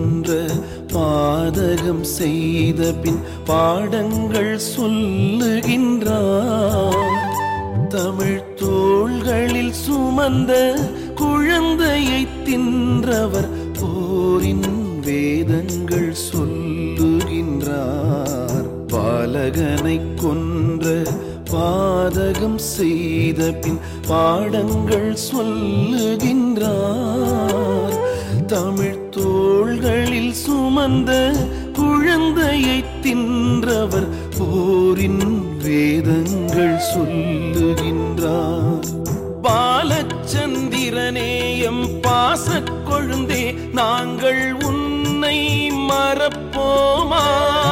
கொன்ற பாதகம் செய்த பின் பாடங்கள் சொல்லுகின்றார் தமிழ் தோள்களில் சுமந்த குழந்தையை தின்றவர் போரின் வேதங்கள் சொல்லுகின்றார் பாலகனை கொன்ற பாதகம் செய்த பின் பாடங்கள் சொல்லுகின்றார் தமிழ் தோள்களில் சுமந்த குழந்தையை தின்றவர் போரின் வேதங்கள் சொல்லுகின்றார் பாலச்சந்திரனேயம் பாசக் கொழுந்தே நாங்கள் உன்னை மறப்போமா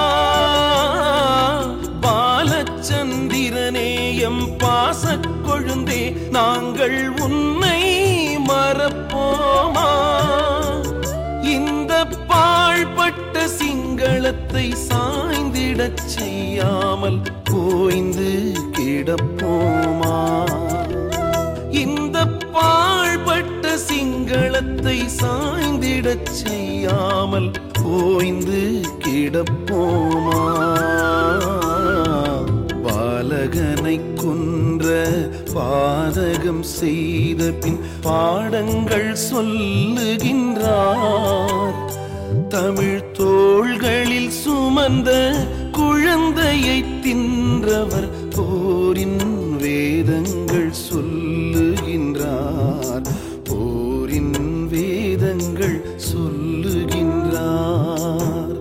பாலச்சந்திரனேயம் பாசக் கொழுந்தே நாங்கள் உன்னை மறப்போமா இந்த பாழ்பட்ட சிங்களத்தை சாய்ந்திடச் செய்யாமல் ஓய்ந்து கிடப்போமா இந்த பாழ்பட்ட சிங்களத்தை சாய்ந்திடச் செய்யாமல் ஓய்ந்து கிடப்போமா பாலகனை கொன்ற பாதகம் செய்த பின் பாடங்கள் சொல்லுகின்றார் தமிழ் தோள்களில் சுமந்த குழந்தையை தின்றவர் போரின் வேதங்கள் சொல்லுகின்றார் போரின் வேதங்கள் சொல்லுகின்றார்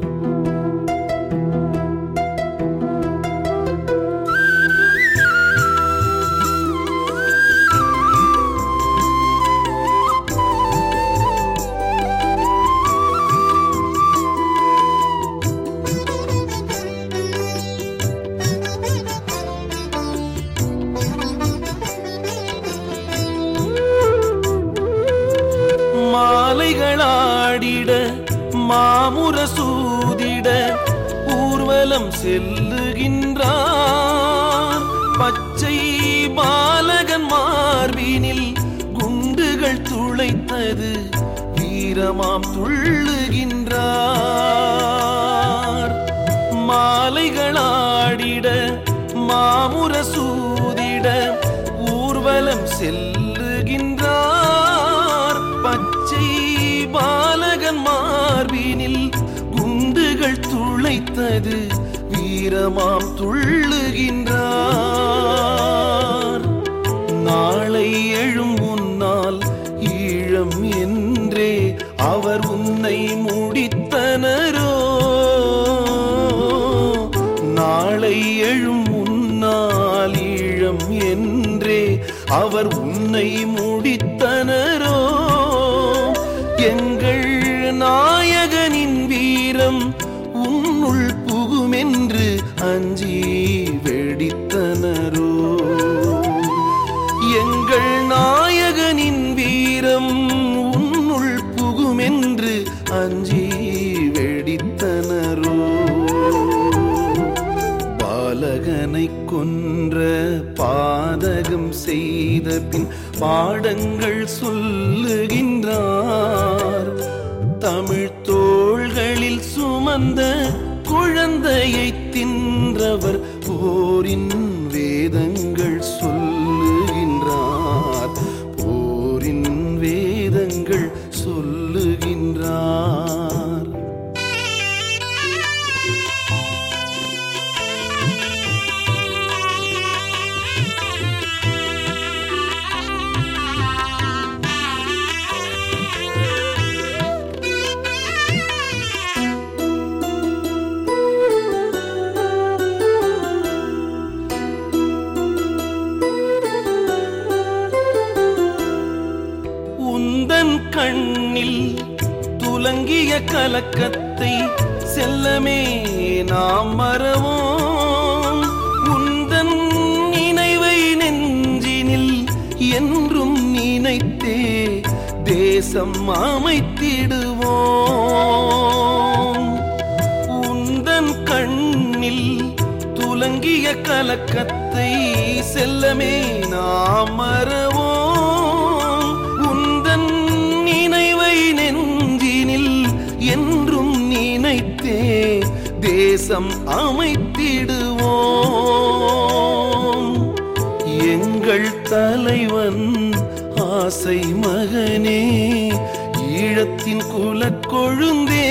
மாலைகளாடிட மாமுர சூதிட ஊர்வலம் செல்லுகின்றார் பச்சை பாலகன் மார்பினில் குண்டுகள் துளைத்தது வீரமாம் துள்ளுகின்றார் மாலைகளாடிட மாமுர சூதிட ஊர்வலம் செல்லுகின்றார் பச்சை பாலகன் மார்பினில் குண்டுகள் துளைத்தது வீரமாம் துள்ளுகின்றார் நாளை எழும் முன்னால் ஈழம் என்றே அவர் உன்னை முடித்தனரோ நாளை எழும் முன்னால் ஈழம் என்றே அவர் உன்னை முடித்தனரோ எங்கள் நாயகனின் வீரம் உன்னுள் புகுமென்று அஞ்சி வெடித்தனரோ எங்கள் நாயகனின் வீரம் உன்னுள் புகுமென்று அஞ்சி வெடித்தனரோ பாலகனை கொன்ற பாதகம் செய்த பின் பாடங்கள் சொல்லுகின்றார் தமிழ் தோள்களில் சுமந்த குழந்தையை தின்றவர் போரின் வேதங்கள் சொல்லுகின்றார் போரின் வேதங்கள் சொல்லுகின்றார் உந்தன் கண்ணில் துலங்கிய கலக்கத்தை செல்லமே நாம் மறவோம் உந்தன் நினைவை நெஞ்சினில் என்றும் நினைத்தே தேசம் அமைத்திடுவோம் உந்தன் கண்ணில் துலங்கிய கலக்கத்தை செல்லமே நாம் மறவோம் உந்தன் நினைவை நெஞ்சினில் என்றும் நினைத்தே தேசம் அமைத்திடுவோம் எங்கள் தலைவன் ஆசை மகனே ஈழத்தின் குலக்கொழுந்தே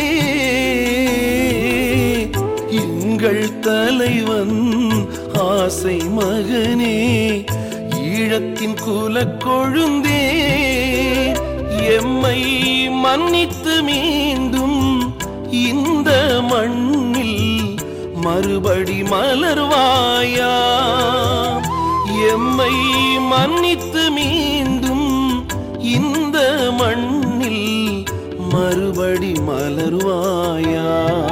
எங்கள் தலைவன் ஆசை மகனே ஈழத்தின் குலக்கொழுந்தே எம்மை மன்னித்து மீண்டும் இந்த மண்ணில் மறுபடி மலர்வாயா எம்மை மன்னித்து மீண்டும் இந்த மண்ணில் மறுபடி மலர்வாயா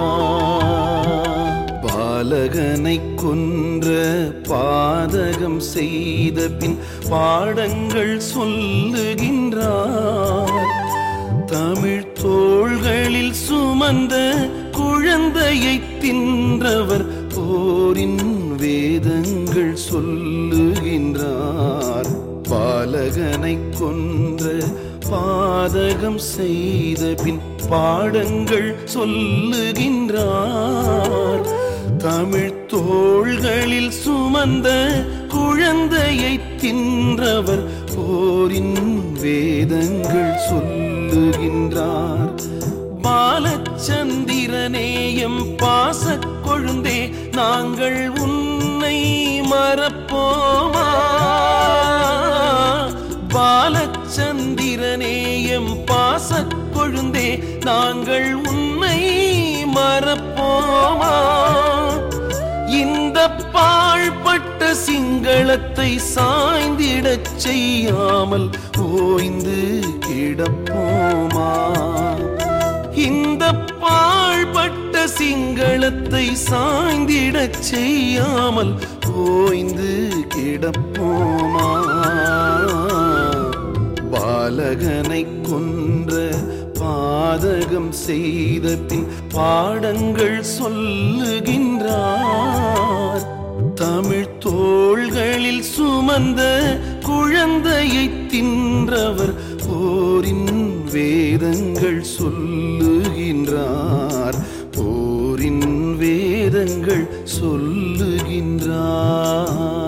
பாலகனை கொன்ற பாதகம் செய்த பின் பாடங்கள் சொல்லுகின்றார் தமிழ் தோள்களில் சுமந்த குழந்தையை தின்றவர் போரின் வேதங்கள் சொல்லுகின்றார் பாலகனை கொன்ற பாதகம் செய்த பின் பாடங்கள் சொல்லுகின்றார் தமிழ் தோள்களில் சுமந்த குழந்தையை தின்றவர் போரின் வேதங்கள் சொல்லுகின்றார் பாலச்சந்திரனேயம் பாசக் கொழுந்தே நாங்கள் உன்னை மறப்போமா பாலச்சந்திரனேயம் பாசக் கொழுந்தே நாங்கள் உன்னை மறப்போமா இந்த பாழ்பட்ட சிங்களத்தை சாய்ந்திடச் செய்யாமல் ஓய்ந்து கிடப்போமா இந்த பாழ்பட்ட சிங்களத்தை சாய்ந்திடச் செய்யாமல் ஓய்ந்து கிடப்போமா பாலகனை கொன்ற பாதகம் செய்த பின் பாடங்கள் சொல்லுகின்றார் தமிழ் தோள்களில் சுமந்த குழந்தையை தின்றவர் போரின் வேதங்கள் சொல்லுகின்றார் போரின் வேதங்கள் சொல்லுகின்றார்